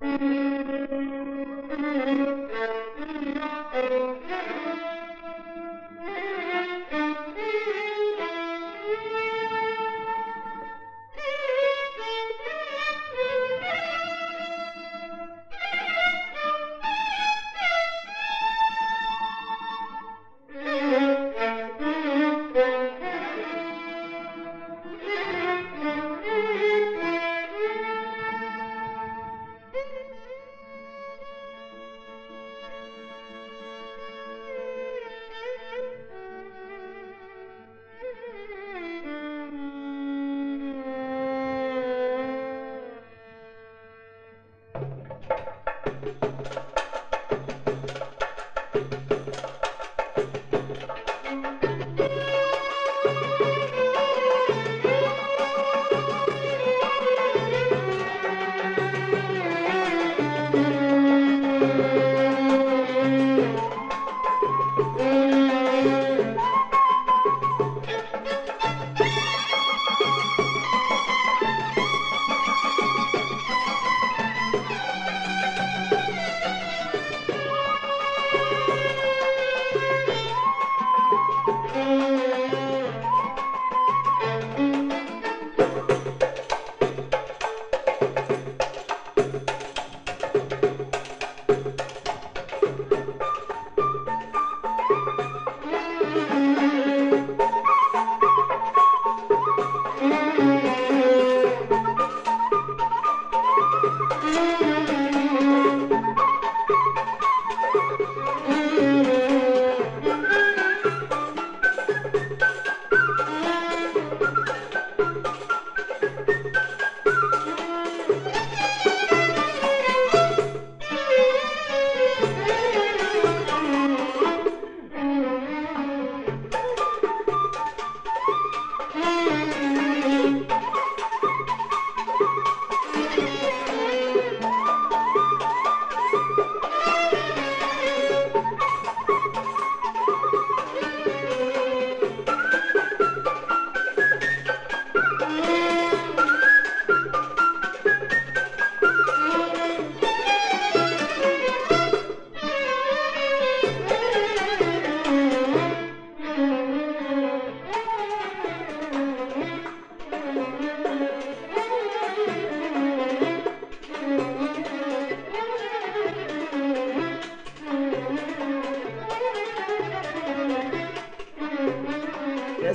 يا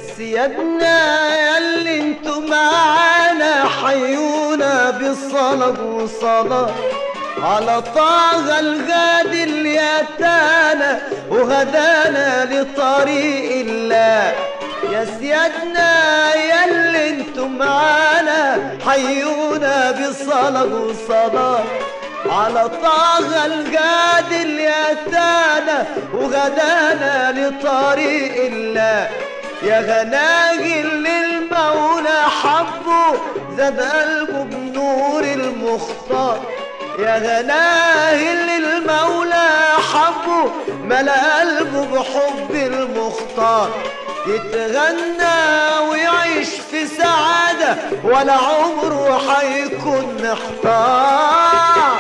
سيادنا ياللي انتوا معانا حيونا بالصلاة والصلاة على طه الغادي اللي اتانا وهدانا لطريق الله يا سيادنا ياللي انتوا معانا حيونا بالصلاة والصلاة على طه القادر اللي اتانا وغدانا لطريق الله يا غناجي اللي المولى حبه زاد قلبه بنور المختار يا غناه اللي المولى حبه ملا قلبه بحب المختار يتغنى ويعيش في سعادة ولا عمره حيكون محتار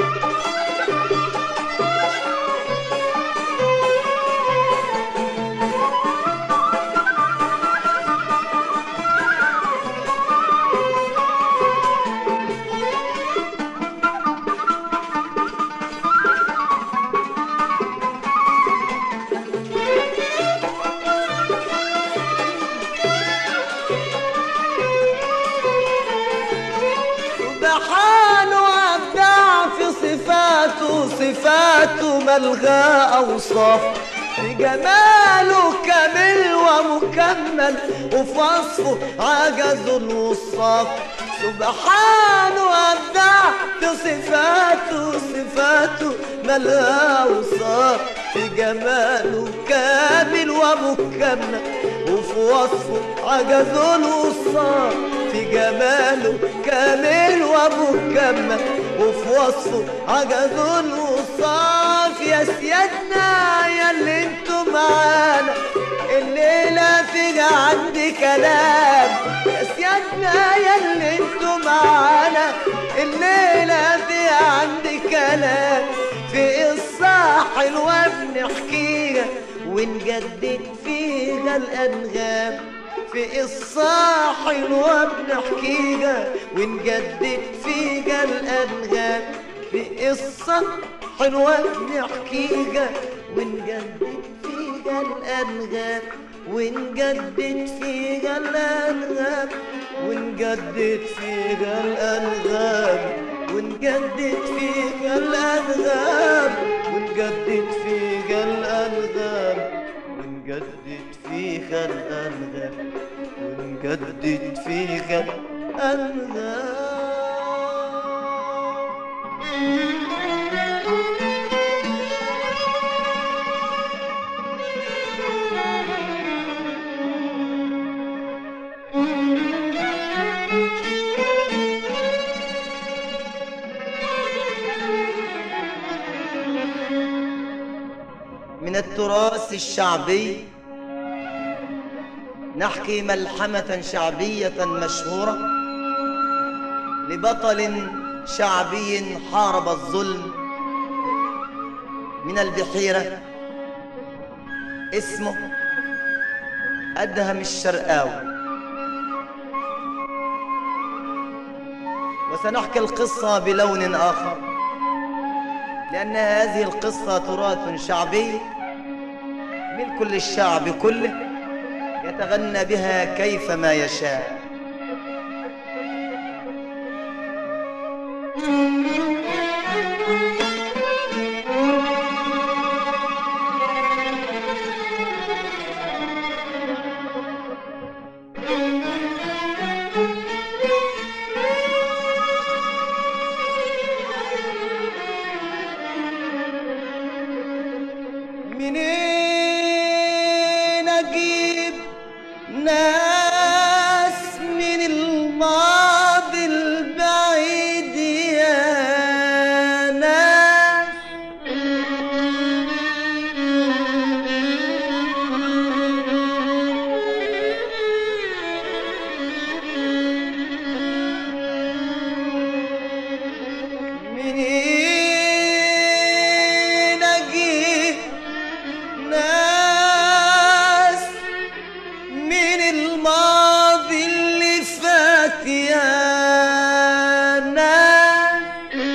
سبحانه أبدع في صفاته صفاته ملغى أوصاف في جماله كامل ومكمل وفي وصفه عجز الوصاف سبحانه أبدع في صفاته صفاته ملغى أوصاف في جماله كامل ومكمل وفي وصفه عجز الوصاف في جماله كامل ومكمل وفي وصفه عجز الوصاف يا سيادنا يا اللي انتوا معانا الليلة فيها عندي كلام يا سيادنا يا اللي انتوا معانا الليلة فيها عندي كلام في قصة حلوة بنحكيها ونجدد فيها الأنغام في قصة حلوة بنحكيها ونجدد فيها الأنغام في قصة حلوة بنحكيها ونجدد فيها الأنغام ونجدد فيها الأنغام ونجدد فيها الأنغام ونجدد فيها الأنغام ونجدد فيها الأنغام ونجدد فيها الأنغام ونجدد فيها الأنغام من التراث الشعبي نحكي ملحمة شعبية مشهورة لبطل شعبي حارب الظلم من البحيرة اسمه أدهم الشرقاوي وسنحكي القصة بلون آخر لأن هذه القصة تراث شعبي ملك للشعب كله يتغنى بها كيفما يشاء منين اجيب ناس من الماضي البعيد يا ناس منين اجيب ناس من الماضي اللي فات يا ناس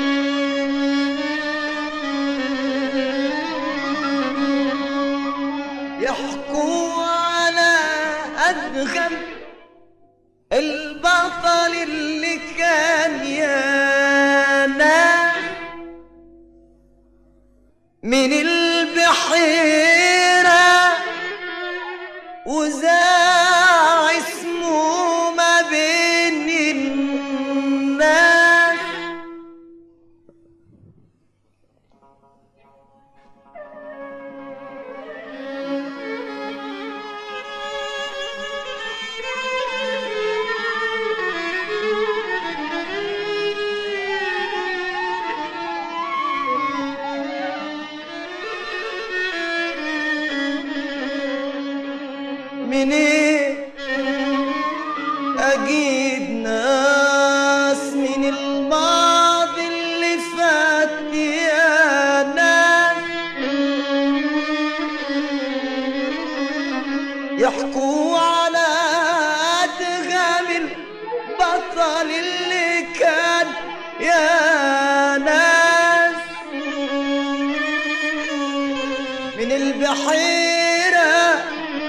يحكوا على أدغم البطل اللي كان يا ناس من البحيرة وزاع اسمه ما بين الناس منين اجيب ناس من الماضي اللي فات يا ناس يحكوا على ادغم البطل اللي كان يا ناس من البحيره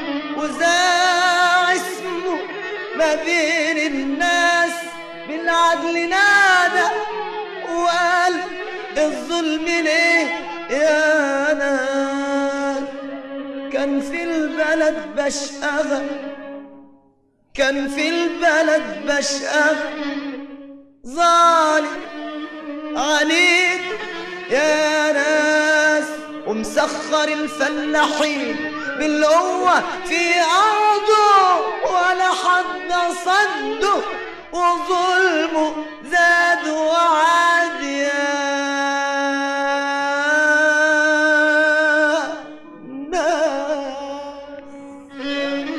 وزاع اسمه ما بين الناس بالعدل نادى وقال الظلم ليه يا ناس كان في البلد بشقة كان في البلد بشقة ظالم عنيد يا ناس ومسخر الفلاحين بالقوة في أرضه ولا حد صده وظلمه زاد وعاد يا ناس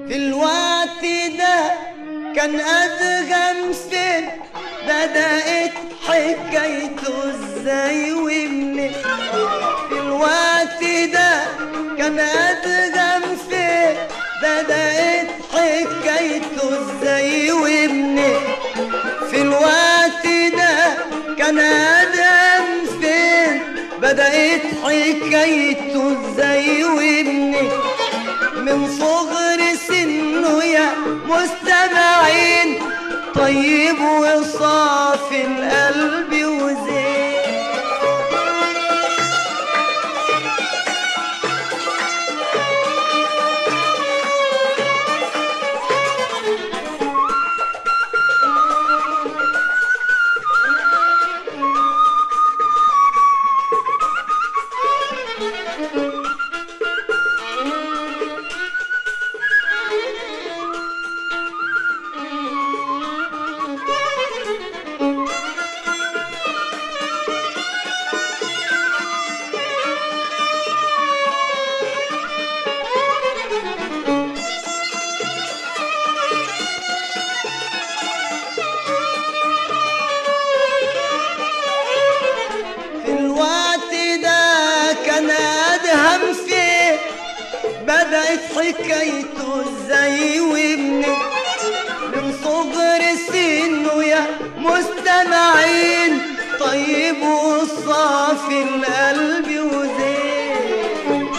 في الوقت ده كان أدغم فين بدأت حكايته ازاي ومنين في الوقت ده كان أدغم فين بدأت حكايته ازاي ومنين في الوقت ده كان آدم فين بدأت حكايته ازاي ومنين من صغر سنه يا مستمعين طيب وصافي القلب وزين في الوقت ده كان أدهم فيه بدأت حكايته ازاي ومنين من صغر سنه يا مستمعين طيب وصافي القلب وزين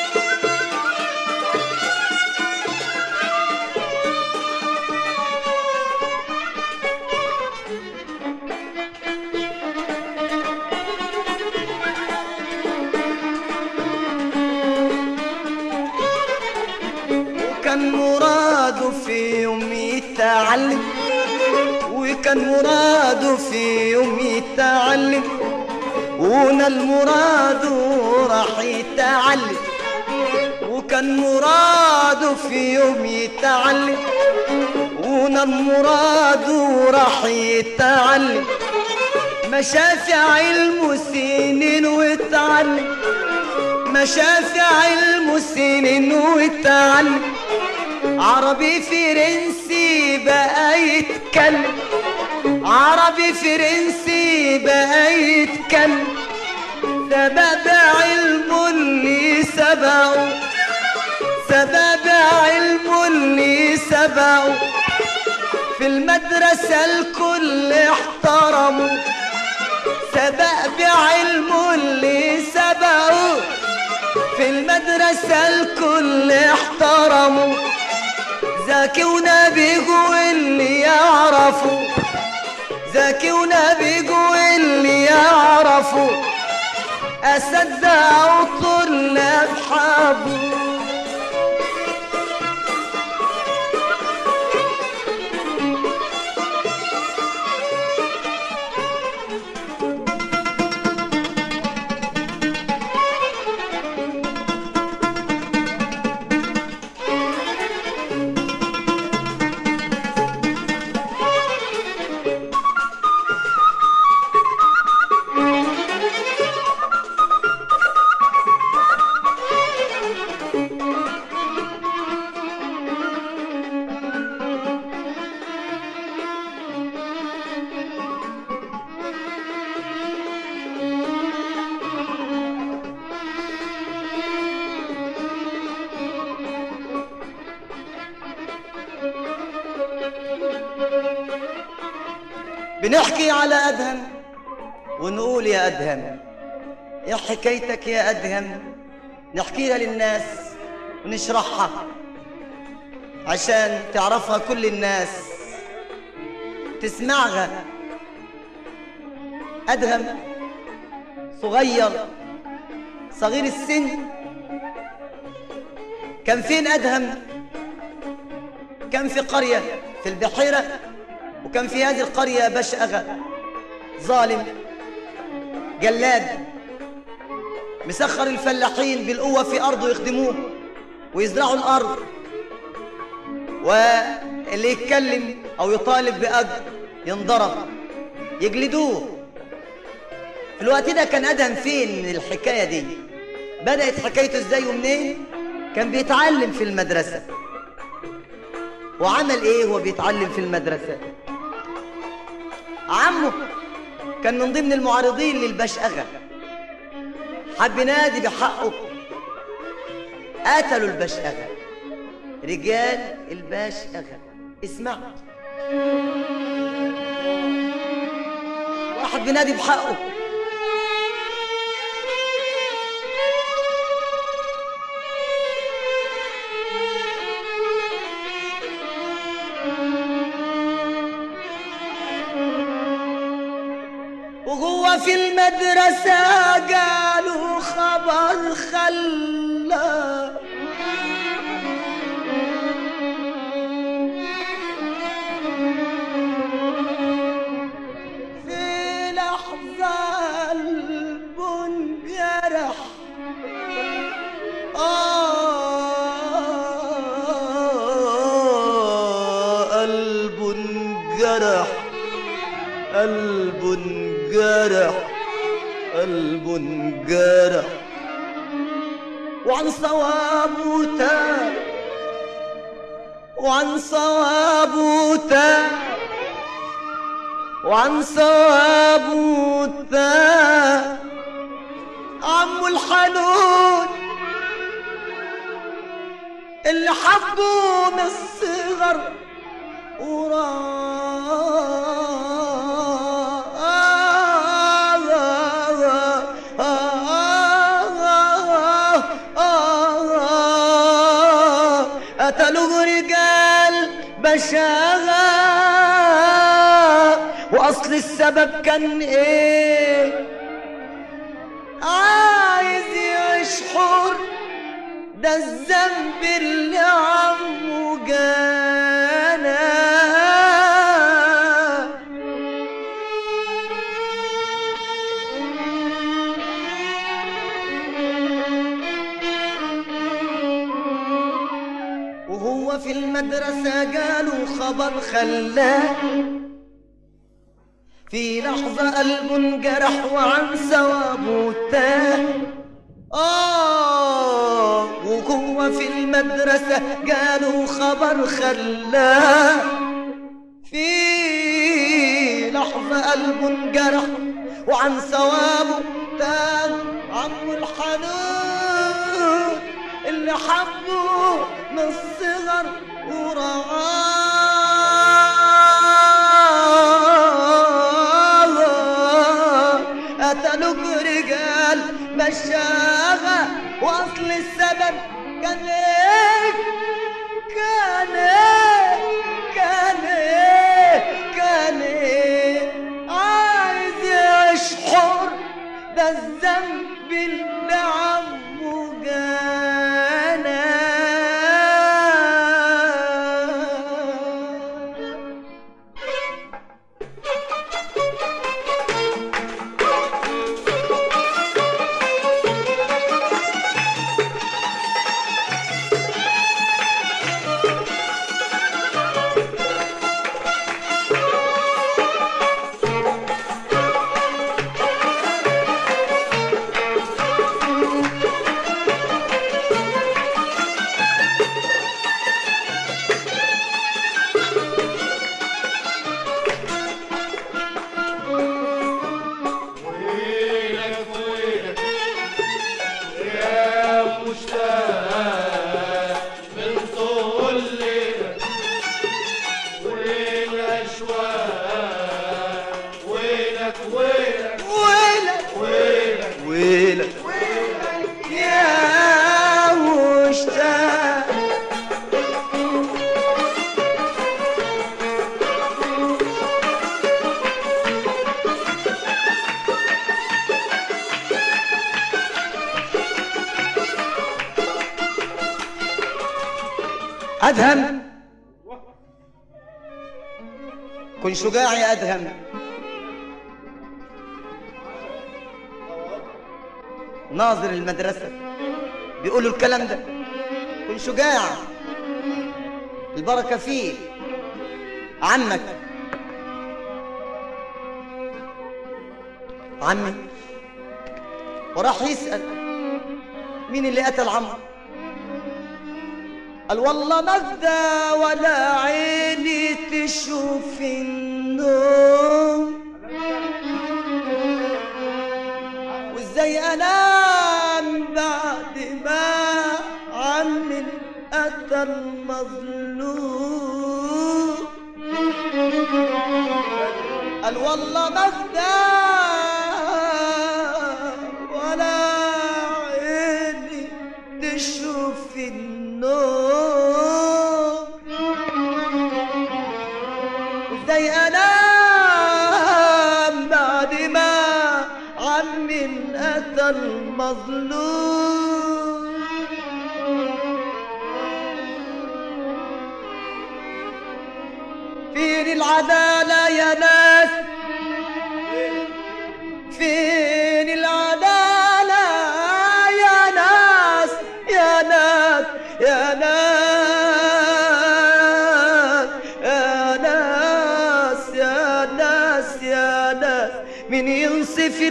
وكان مراده في يوم يتعلم وكان مراده في يوم يتعلم ونال مراده راح يتعلم وكان مراده في يوم يتعلم ونال مراده راح يتعلم ما شاف علمه سنين واتعلم ما شاف علمه سنين واتعلم عربي فرنسي بقى يتكلم عربي فرنسي بقى يتكلم سبب علمه اللي سبقه سبب علمه اللي سبقه في المدرسة الكل احترمه سبق بعلمه اللي سبقه في المدرسة الكل احترمه ذكي ونبيجه واللي يعرفه ذكي ونبيجه واللي يعرفه أساتذة وطلاب حبوه بنحكي على أدهم ونقول يا أدهم إيه حكايتك يا أدهم نحكيها للناس ونشرحها عشان تعرفها كل الناس تسمعها أدهم صغير صغير السن كان فين أدهم كان في قرية في البحيرة وكان في هذه القرية بشأغة ظالم جلاد مسخر الفلاحين بالقوة في أرضه يخدموه ويزرعوا الأرض واللي يتكلم أو يطالب بأجر ينضرب يجلدوه في الوقت ده كان أدهم فين من الحكاية دي بدأت حكايته ازاي ومنين كان بيتعلم في المدرسة وعمل ايه وهو بيتعلم في المدرسة عمه كان من ضمن المعارضين للباش أغا حب ينادي بحقه قتلوا الباش أغا رجال الباش أغا اسمع واحد بينادي بحقه وهو في المدرسة قالوا خبر خلى في لحظة البنجرح آه قلب انجرح قلب انجرح قلب انجرح وعن صوابه تاب وعن صوابه تاب وعن صوابه تاب عمو الحنون اللي حبه من الصغر قتلوا رجال بشاغة وأصل السبب كان إيه عايز يعيش حر ده الذنب اللي عمه جانا وهو في المدرسة قالوا خبر خلاه في لحظة قلبه انجرح وعن ثوابه تاه آه وهو في المدرسة قالوا خبر خلاه في لحظة قلبه انجرح وعن ثوابه تاه عمو الحنون اللي حبه من الصغر ورعاه قتلوا رجال مشاغة واصل السبب كان ايه كان ايه كان ايه كان ايه عايز يعيش حر ده الذنب اللي عمه جانا ويلك ويلك يا مشتاق من طول ليلك والاشواق ويلك ويلك ويلك ويلك ويلك يا مشتاق أدهم كن شجاع يا أدهم ناظر المدرسة بيقولوا الكلام ده كن شجاع البركة فيه عمك عمي وراح يسأل مين اللي قتل عمرو قال والله ما افدى ولا عيني تشوف النوم وازاي انام بعد ما عمي اتى المظلوم قال والله ما افدى ولا عيني تشوف النوم ازاي انام بعد ما عمي اتى المظلوم فين العدالة يا ناس فين العدالة يا ناس يا ناس يا ناس يا ناس يا ناس يا ناس من ينصف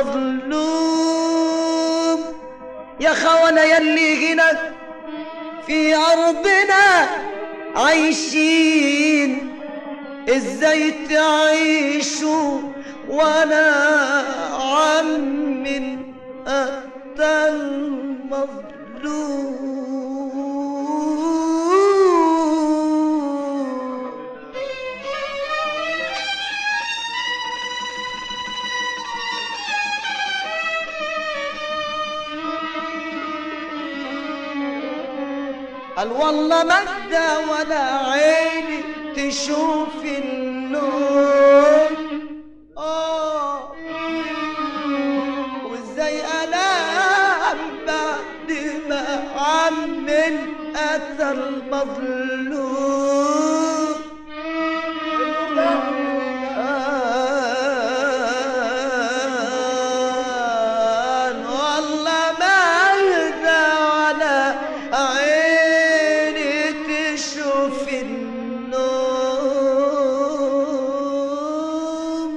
المظلوم يا خونة يلي غنى في أرضنا عايشين ازاي تعيشوا وانا عم اتى المظلوم قال والله ما ادى ولا عيني تشوف النور اه وازاي انام بعد ما عمل اتى المظلوم آه، والله ما اهدى على عيني تشوف النوم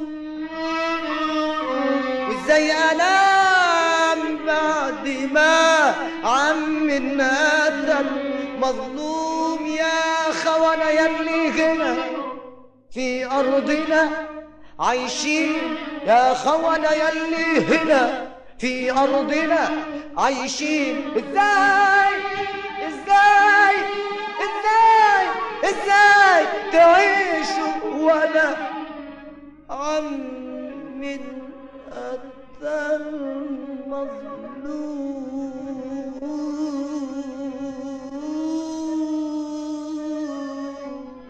وازاي انام بعد ما عم هذا المظلوم يا خوانا يلي هنا في ارضنا عايشين يا خوانا يلي هنا في ارضنا عايشين ازاي ازاي ازاي ازاي تعيشوا وانا عم من أتى المظلوم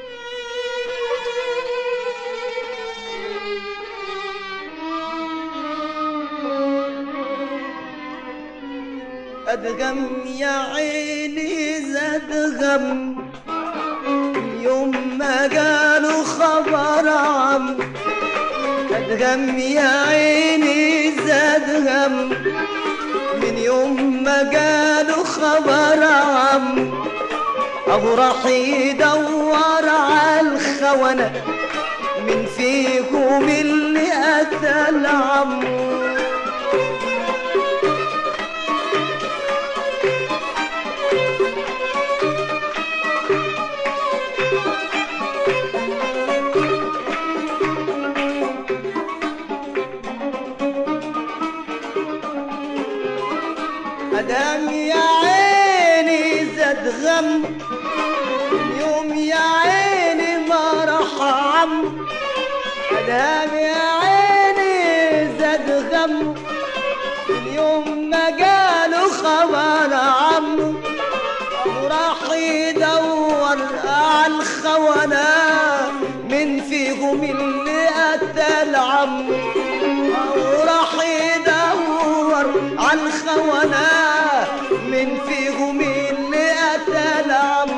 أدغم يا عيني زاد غم يوم ما قالوا خبر عم أدغم يا عيني زاد غم من يوم ما قالوا خبر عم أبو راح يدور على الخونة من فيكم اللي أتى العم أدام يا عيني زاد غم يوم يا عيني ما راح عم أدام يا عيني زاد غم اليوم ما قالوا خبر عم وراح يدور على الخونة من فيهم اللي أتى العم وراح يدور على الخونة من فيهم اللي أتى العم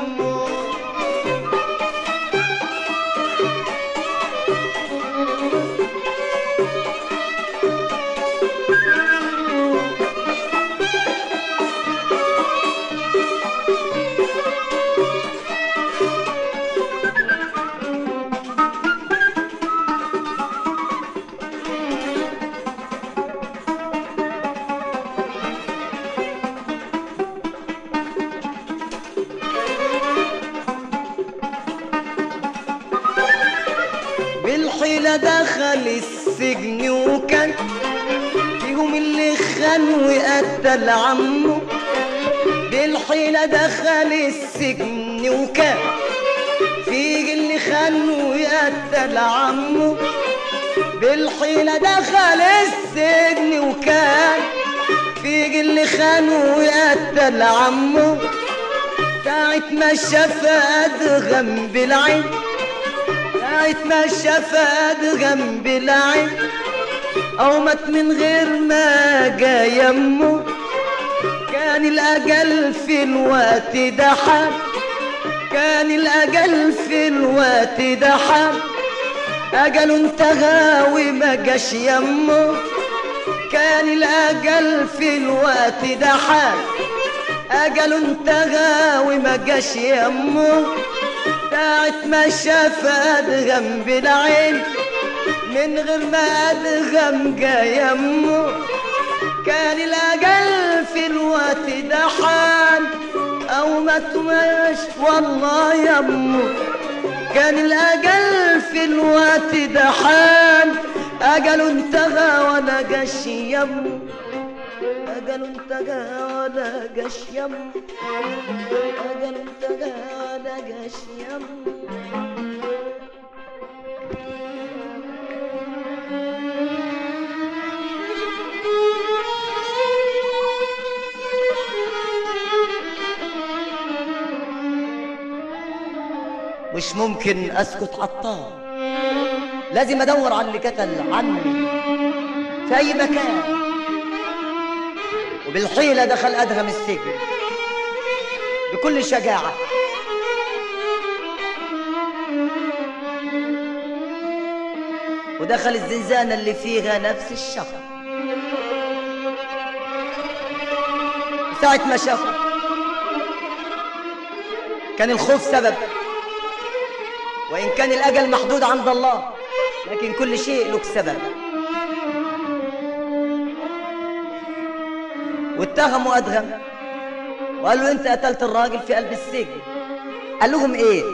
السجن وكان فيهم اللي خان وقتل عمه بالحيلة دخل السجن وكان فيه اللي خان وقتل عمه بالحيلة دخل السجن وكان فيه اللي خان وقتل عمه ساعة ما شاف أدغم بالعين ساعة ما شاف أدغم بالعين أو مات من غير ما جا يمه كان الأجل في الوقت ده حال كان الأجل في الوقت ده حال أجله انتهى وما جاش يمه كان الأجل في الوقت ده حال أجله انتهى وما جاش يمه ساعة ما شاف أدغم بالعين من غير ما أدغم جا يمه كان الأجل في الوقت ده حال أو ما تمش والله يمه كان الأجل في الوقت ده حال أجله انتهى ولا جاش يمه أجله انتهى ولا جاش يمه أجله انتهى ولا جاش يمه مش ممكن اسكت عطار لازم ادور على اللي قتل عني في اي مكان وبالحيلة دخل ادهم السجن بكل شجاعة ودخل الزنزانة اللي فيها نفس الشخص ساعة ما شافه كان الخوف سبب وإن كان الأجل محدود عند الله لكن كل شيء له سبب واتهموا أدهم وقال له أنت قتلت الراجل في قلب السجن قال لهم إيه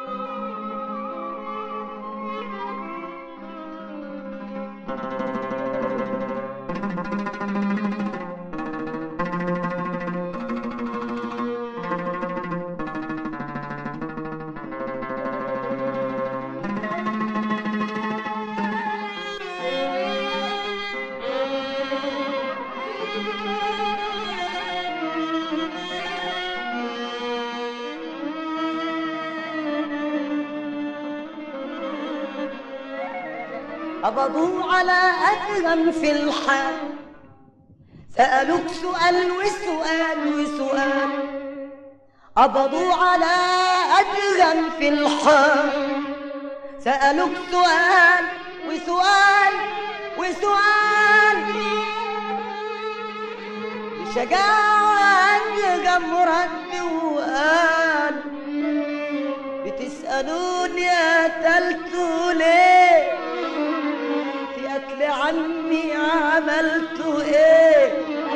قبضوا على أدهم في الحال سألوك سؤال وسؤال وسؤال قبضوا على أدهم في الحال سألوك سؤال وسؤال وسؤال بشجاعة أدهم رد وقال بتسألوني قتلته ليه في قتل عمي عملته ايه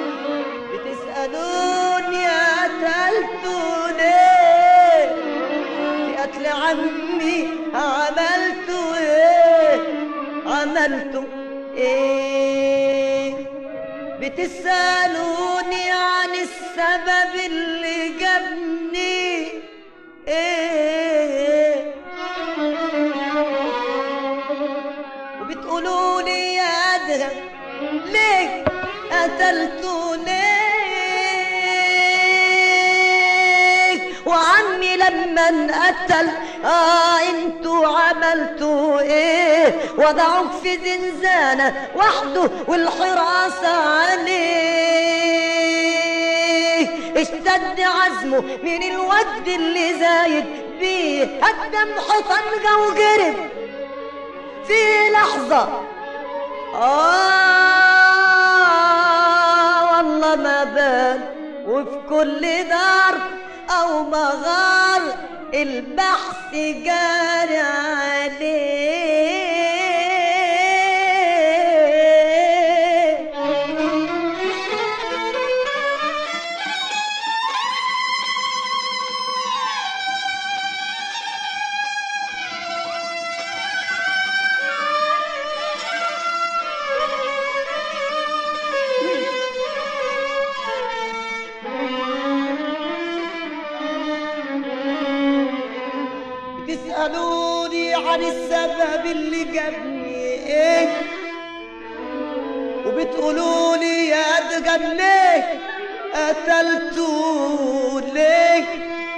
بتسألوني قتلته ليه في قتل عمي عملته ايه عملته ايه بتسألوني عن السبب اللي جابني ايه وبتقولوا لي يا ادهم ليه قتلته ليه وعمي لما انقتل اه انتوا عملتوا ايه وضعوك في زنزانة وحده والحراسة عليه اشتد عزمه من الود اللي زايد بيه هدم حصن وجرب في لحظة آه والله ما بان وفي كل دار أو مغار البحث جاري عليه وتسألوني عن السبب اللي جابني ايه وبتقولوا لي يا أدغم ليه قتلتوا ليه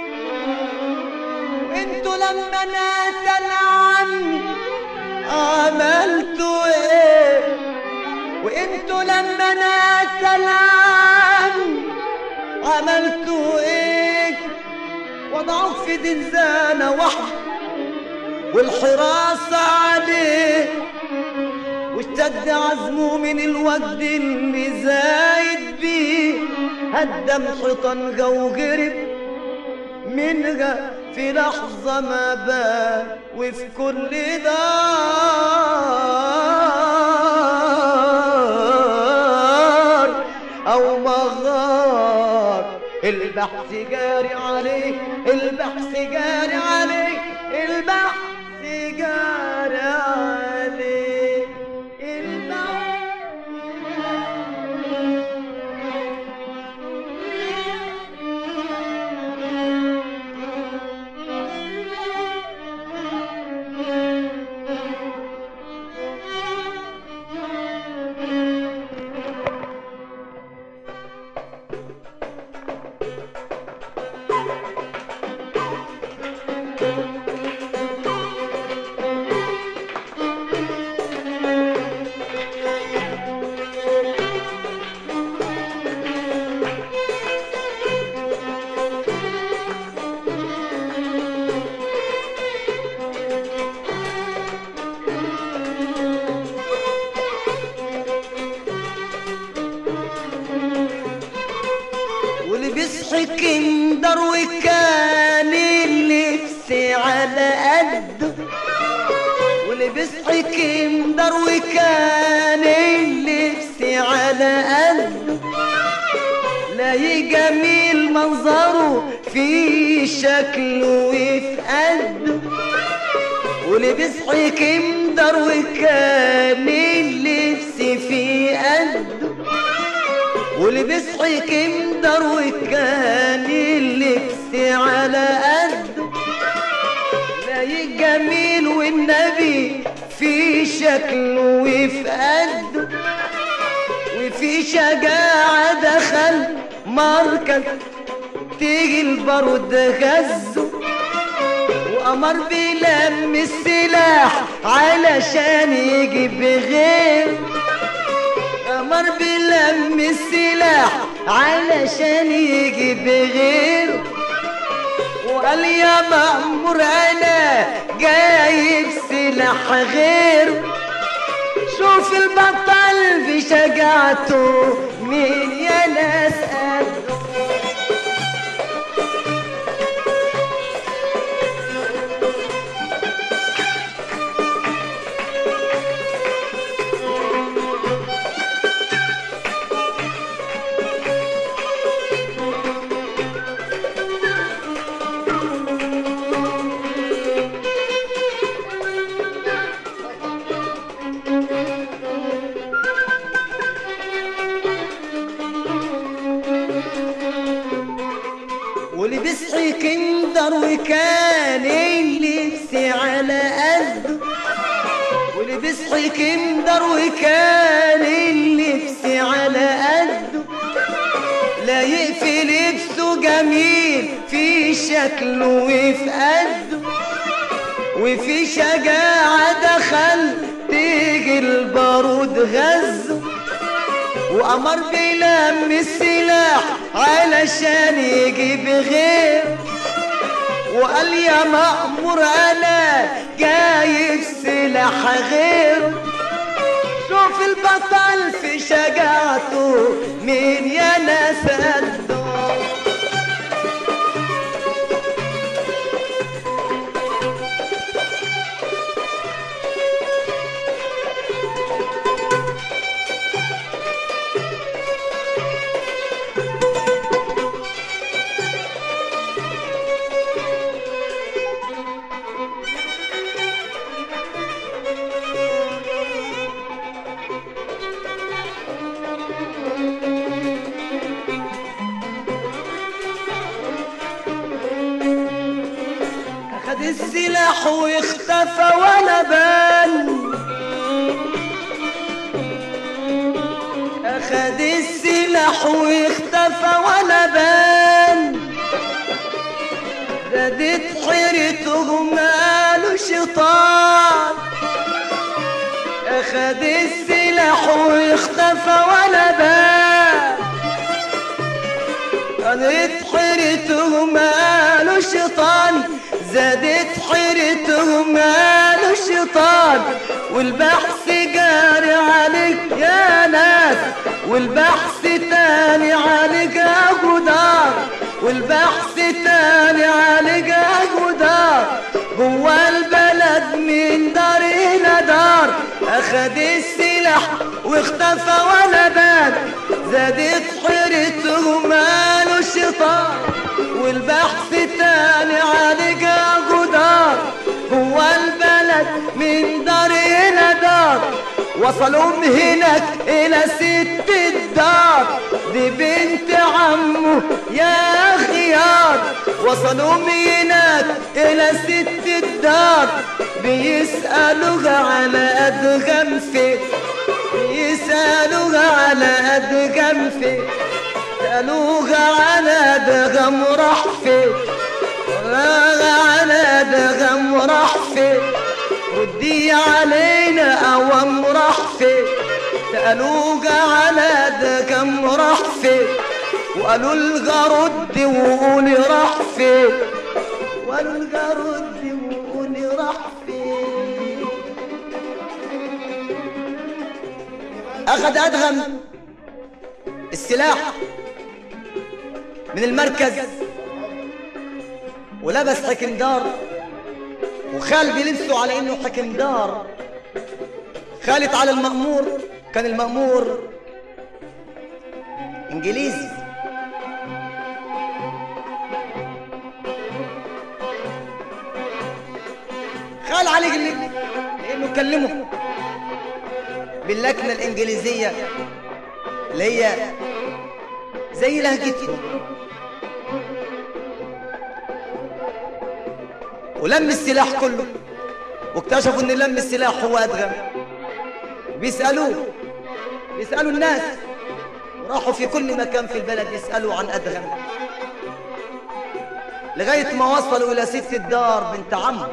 وانتوا لما نقتل عني عملتوا ايه وانتوا لما نقتل عني عملتوا ايه وضعوه في دنزانة واحدة والحراسة عليه واشتد عزمه من الوجد اللي زايد بيه هدم حيطان وجرب منها في لحظة ما بان وفي كل دار أو مغار البحث جاري عليه البحث جاري عليه البحث جاري عليه البحث واللي بيصحي كندر وكان اللبس على قده واللي بيصحي كندر وكان اللبس على قده لاقي جميل منظره في شكله وفي قده واللي بيصحي كندر وكان اللبس في قده واللي بيصحي كندر وكان اللبس على قده لاقي جميل والنبي في شكله وفي قده وفي شجاعة دخل مركز تيجي البارود غزه وأمر بلم السلاح علشان يجيب غيره أمر بلم السلاح علشان يجيب غيره وقال يا مأمور أنا جايب سلاح غيره شوف البطل في شجاعته مين يا ناس قده واللي بيصحي كندر وكان اللبس على قده واللي بيصحي كندر وكان اللبس على قده لا يقفل لبسه جميل في شكله وفي قده وفي شجاعة دخل تيجي البارود غزه وأمر بلم السلاح علشان يجيب غير وقال يا مأمور أنا جايب سلاح غير شوف البطل في شجاعته مين يا ناس قده السلاح واختفى ولا بان أخد السلاح واختفى ولا بان زادت حيرته ماله شيطان أخد السلاح واختفى ولا بان كانت حيرته ماله شيطان زادت حيرته ماله شيطان والبحث جاري عليك يا ناس والبحث تاني عليك يا جدار والبحث تاني عليك يا جدار جوا البلد من دار إلى دار أخد السلاح واختفى ولا بان زادت حيرته ماله الشيطان والبحث تاني عليك يا جدار جوا البلد من دار إلى دار وصلوا هناك إلى ست الدار دي بنت عمه يا خيار وصلوا هناك إلى ست الدار بيسألوها على أدغم فين يسألوها على أدغم فين سألوها على أدغم راح فين على أدغم راح فين ردي علينا أوام راح فين سألوها على أدغم راح فين وقالوا لها ردي وقولي راح فين وقالوا لها ردي وقولي راح فين أخذ أدغم السلاح من المركز ولبس حكمدار وخال بلبسه على انه حكمدار خالت على المأمور كان المأمور انجليزي خال عليه اللي- لانه كلمه باللكنه الانجليزيه اللي هي زي لهجتهم ولم السلاح كله واكتشفوا ان لم السلاح هو ادغم بيسالوه بيسالوا الناس وراحوا في كل مكان في البلد يسالوا عن ادغم لغايه ما وصلوا الى ست الدار بنت عمه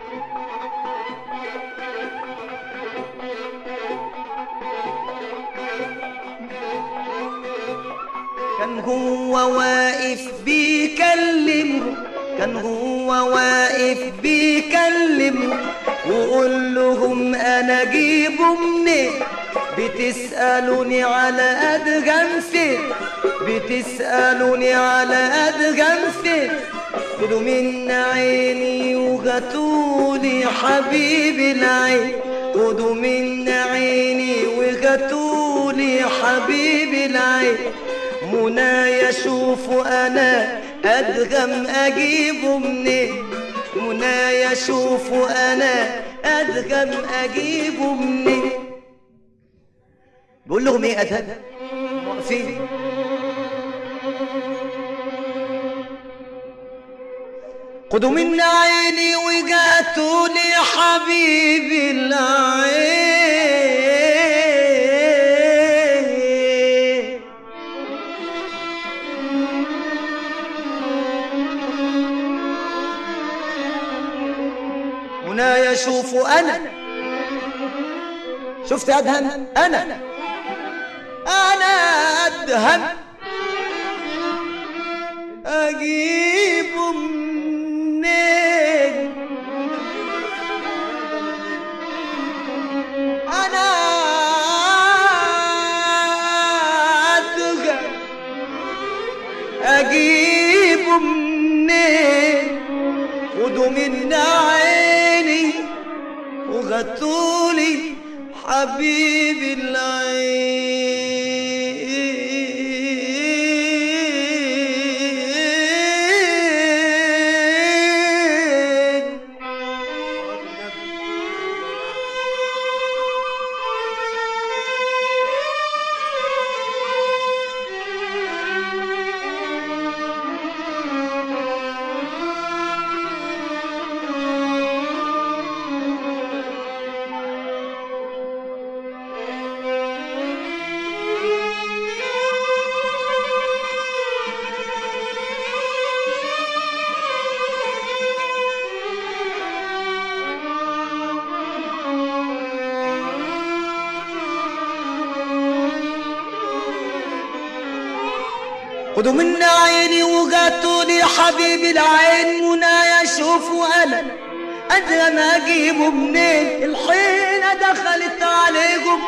كان هو واقف بيكلمه كان هو واقف بيكلمه وقول لهم انا اجيبه منين بتسألوني على أدغم فين بتسألوني على أدغم فين خدوا من عيني وغتولي حبيبي العين خدوا من عيني وغتولي حبيبي العين منى يشوف انا ادغم اجيبه منين منى يشوف انا ادغم اجيبه منين بقول لهم ايه ادهم واقفين خدوا من عيني وجاتوا لي حبيبي العين هنا يشوف انا شفت ادهم انا انا ادهم اجيب منين انا ادهم اجيب منين خدوا من عيني وغتولي حبيبي العين خدوا من عيني وجاتوا لي حبيب العين منى يشوفوا انا ادرى ما اجيبه منين الحيلة دخلت عليكم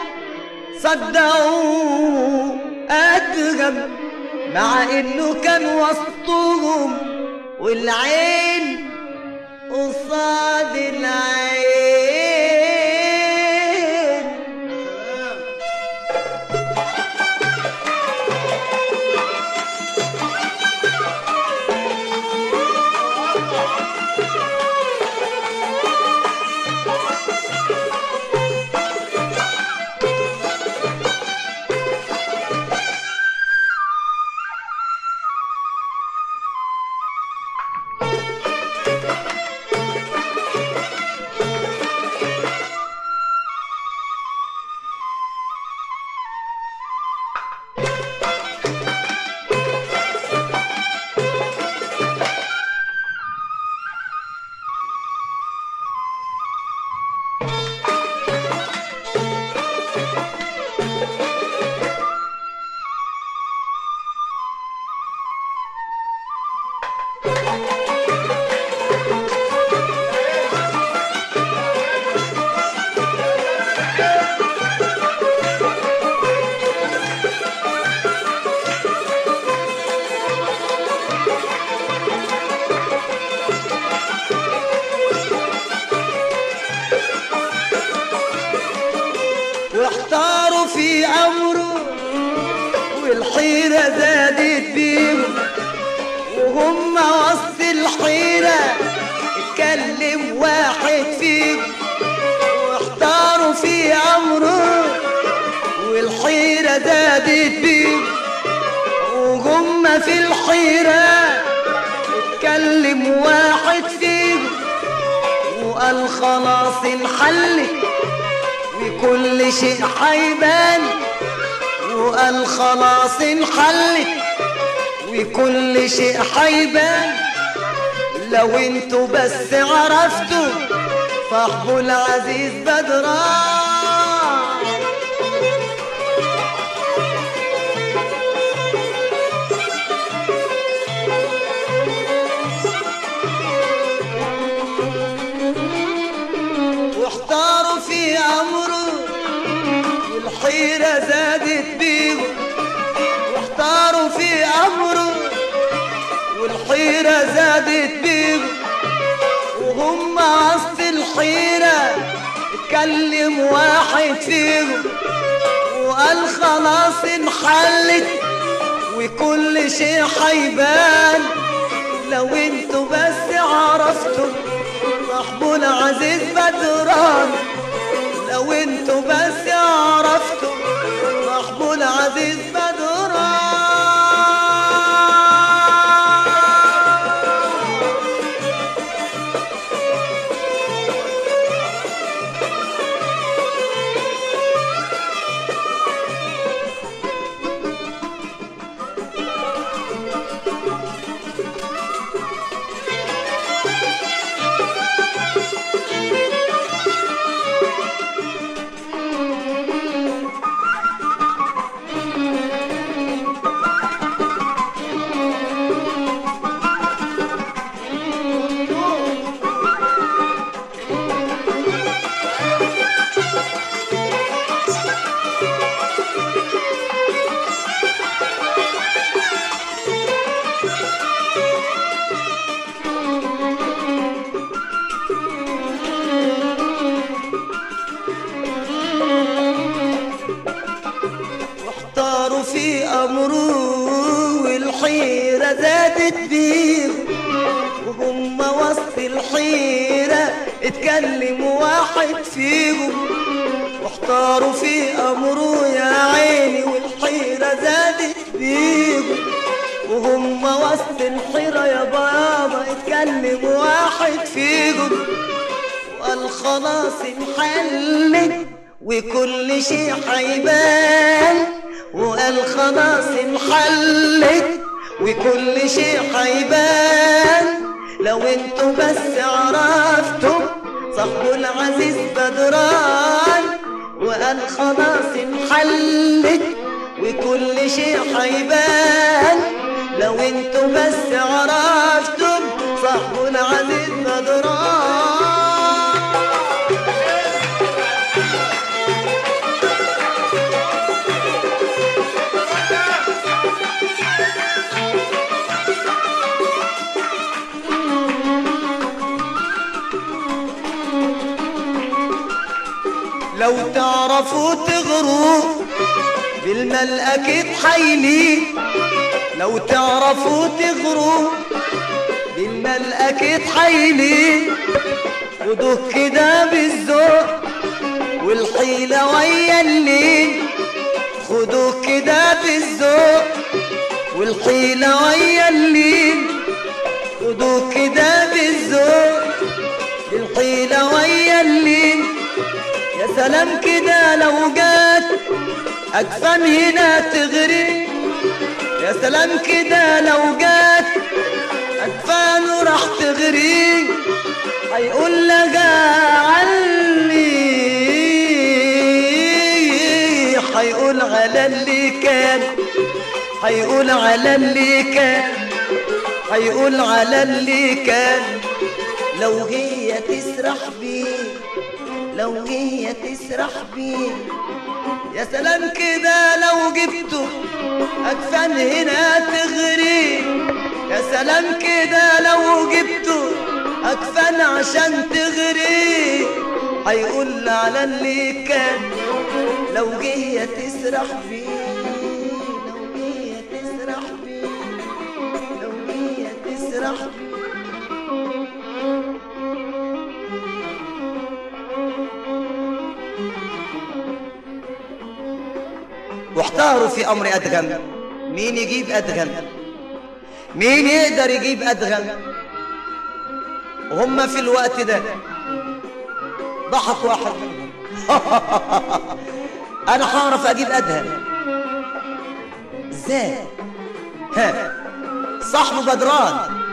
صدقوا ادرم مع انه كان وسطهم والعين قصاد العين واحتاروا في امره والحيرة زادت بيهم وهم وسط الحيرة اتكلم واحد فيهم واحتاروا في امره والحيرة زادت بيهم وهم في الحيرة اتكلم واحد فيهم وقال خلاص انحلت وكل شيء حيبان وقال خلاص انحلت وكل شيء حيبان لو انتوا بس عرفتوا صاحبه العزيز بدران واحتاروا في امره والحيرة زادت بيهم واحتاروا في امره والحيرة زادت بيهم وهم وسط الحيرة اتكلم واحد فيهم وقال خلاص انحلت وكل شيء حيبان لو انتوا بس عرفتوا صاحبه العزيز بدران لو انتوا بس عرفتوا صاحبه العزيز بدران واحتاروا في امره والحيرة زادت بيهم وهم وسط الحيرة اتكلم واحد فيهم واحتاروا في امره يا عيني والحيرة زادت بيهم وهم وسط الحيرة يا بابا اتكلم واحد فيهم وقال خلاص انحلت وكل شيء حيبان وقال خلاص انحلت وكل شيء حيبان لو انتوا بس عرفتوا صاحبه العزيز بدران وقال خلاص انحلت وكل شيء حيبان لو انتوا بس عرفتم صاحبه العزيز بدران لو تعرفوا تغروا بالمال اكيد حيلي لو تعرفوا تغروا بالمال اكيد حيلي خدوه كده بالذوق والحيلة ويا الليل خدوه كده بالذوق والحيلة ويا الليل خدوه كده بالذوق الحيلة ويا الليل يا سلام كده لو جات أجفان هنا تغري يا سلام كده لو جات أجفان راح تغري هيقول لها علي هيقول على اللي كان هيقول على اللي كان هيقول على اللي كان لو هي تسرح بيه لو هي تسرح بيه يا سلام كده لو جبته أكفن هنا تغري يا سلام كده لو جبته أكفن عشان تغري هيقول على اللي كان لو جه تسرح بيه لو جه تسرح بيه لو جه تسرح بيه واحتاروا في امر ادغم مين يجيب ادغم مين يقدر يجيب ادغم وهم في الوقت ده ضحك واحد منهم انا هعرف اجيب ادهم ازاي ها صاحبه بدران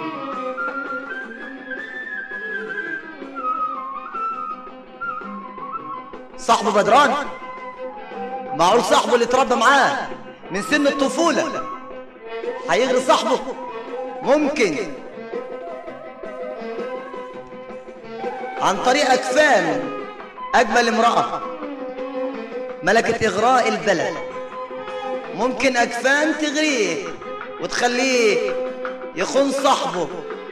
صاحبه بدران معقول صاحبه اللي اتربى معاه من سن الطفولة هيغري صاحبه ممكن عن طريق أكفان أجمل امرأة ملكة إغراء البلد ممكن أكفان تغريه وتخليه يخون صاحبه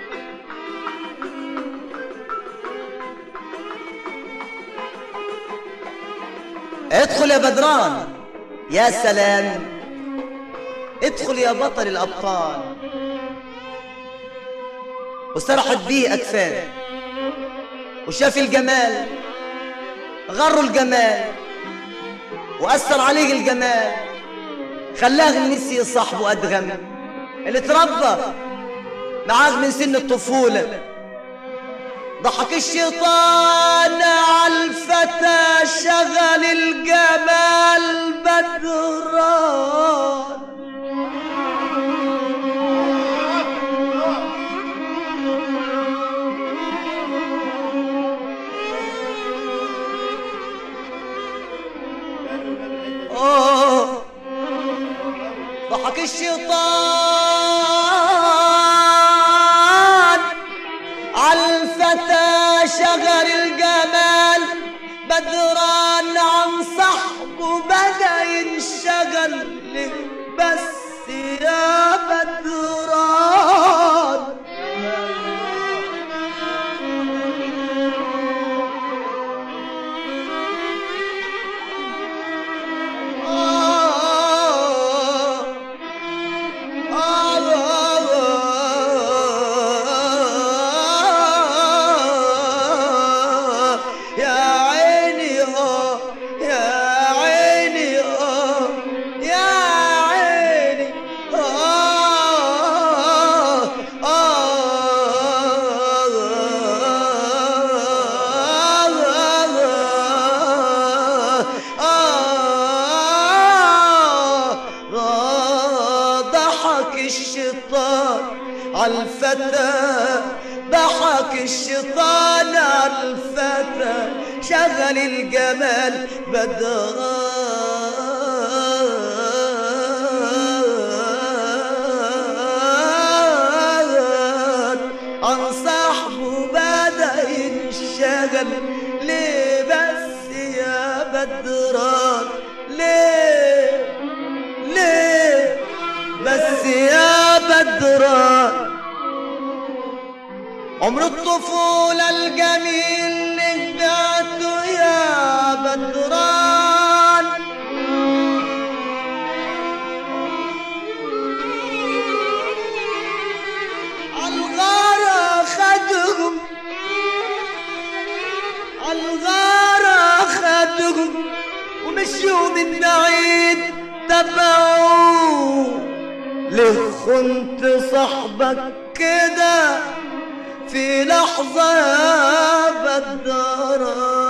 ادخل يا بدران يا سلام ادخل يا بطل الأبطال وسرحت بيه أكفان وشاف الجمال غروا الجمال وأثر عليه الجمال خلاه نسي صاحبه أدغم اللي اتربى معاه من سن الطفولة ضحك الشيطان على الفتى شغل الجمال بدران آه ضحك الشيطان على الفتى شغل الجمال بدران عن صاحبه بدا ينشغل ليه بس يا بدران يا عيني اه يا عيني اه يا عيني اه ضحك الشيطان على الفتى ضحك الشيطان على الفتى شغل الجمال بس يا بدران عمر الطفولة الجميل اللي بعته يا بدران عالغارة خدهم عالغارة خدهم ومشوا من بعيد تبعوه ليه خنت صاحبك كده في لحظة يا بدران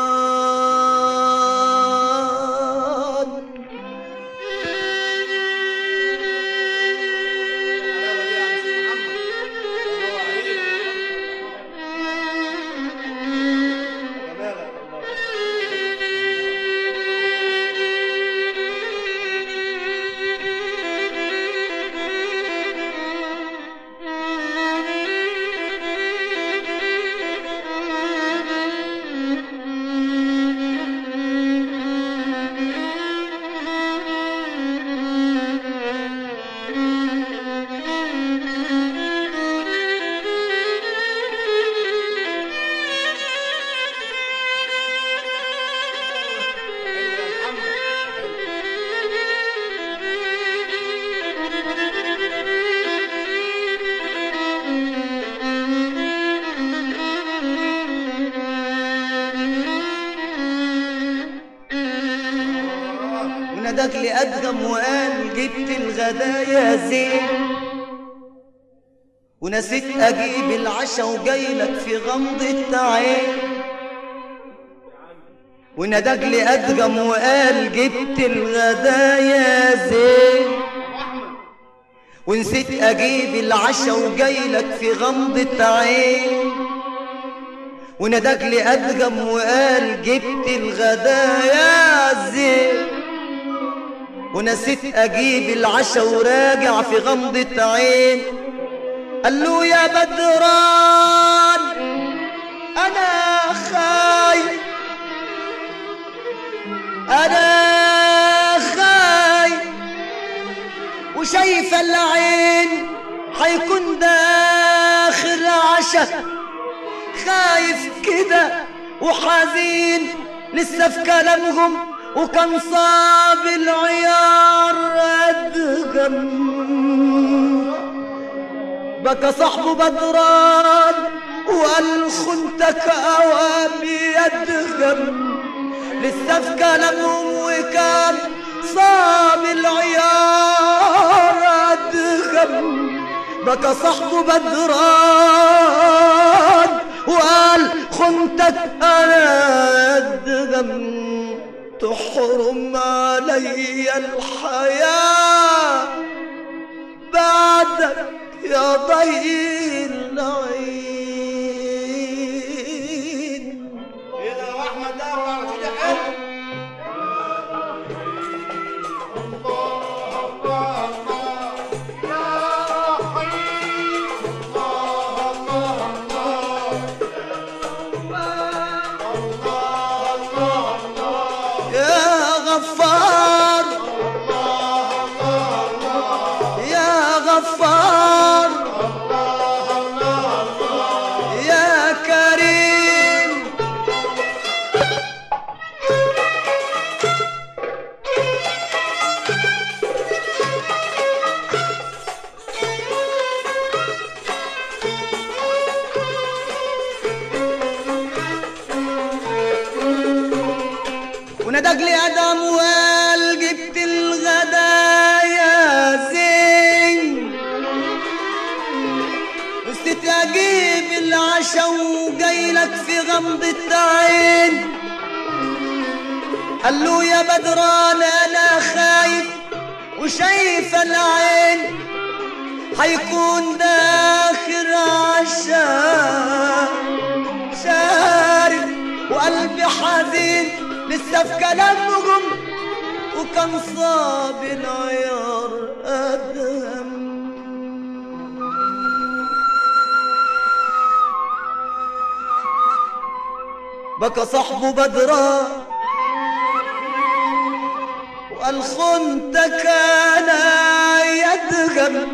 وناداك لأدغم وقال جبت الغدايا زين ونسيت أجيب العشا وجايلك في غمضة عين وناداك لأدغم وقال جبت الغدايا زين ونسيت أجيب العشا وجايلك في غمضة عين وناداك لأدغم وقال جبت الغدايا زين ونسيت اجيب العشا وراجع في غمضة عين قال له يا بدران انا خايف انا خايف وشايفة العين حيكون ده اخر عشا خايف كده وحزين لسه في كلامهم وكان صاب العيار أدغم بكى صاحبه بدران وقال خنتك أوامي أدغم لسه في كلامهم وكان صاب العيار أدغم بكى صاحبه بدران وقال خنتك أنا أدغم تحرم علي الحياة بعدك يا ضي العين كده يا احمد ده وعلى كده حلو الله الله الله يا رحيم الله الله الله الله الله الله يا غفار يا غفار يا كريم وندق لي ادم وقال جبت الغدايا زين نسيت اجيب العشا وجايلك في غمضة عين قال له يا بدران انا خايف وشايف العين حيكون ده اخر عشا شارب وقلبي حزين لسه في كلامهم وكان صاب العيار أدهم بكى صاحبه بدران وقال خنتك انا يدغم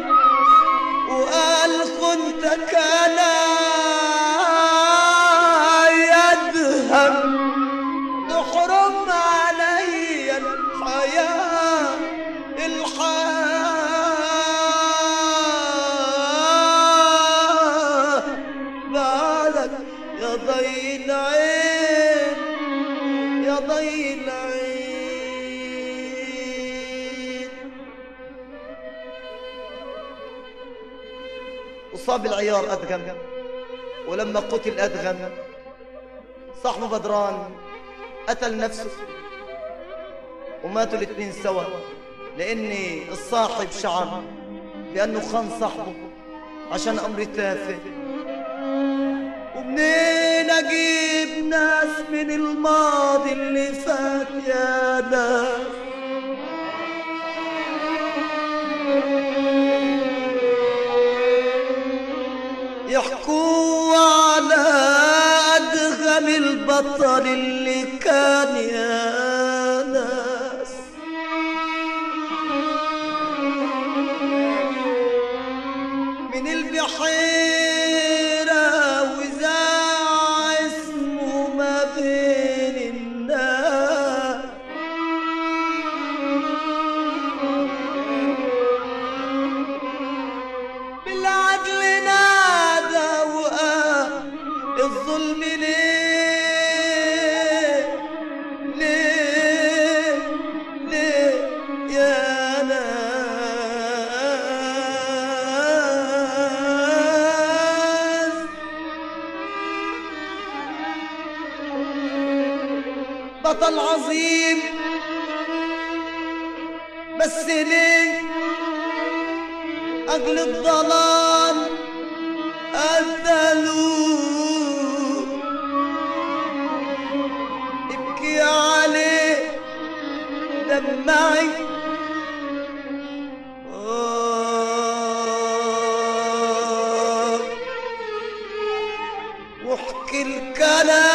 وصاب العيار أدغم ولما قتل أدغم صاحبه بدران قتل نفسه وماتوا الاثنين سوا لأن الصاحب شعر بأنه خان صاحبه عشان أمر تافه ومنين أجيب ناس من الماضي اللي فات يا ناس يحكوا على أدغم البطل اللي كان يا ناس من البحيرة وزاع اسمه ما بين الناس بالعدل نادى وقال الظلم ليه ليه ليه يا ناس بطل عظيم بس ليه أجل الضلال قتلوه ابكي عليه دمعي آه. واحكي الكلام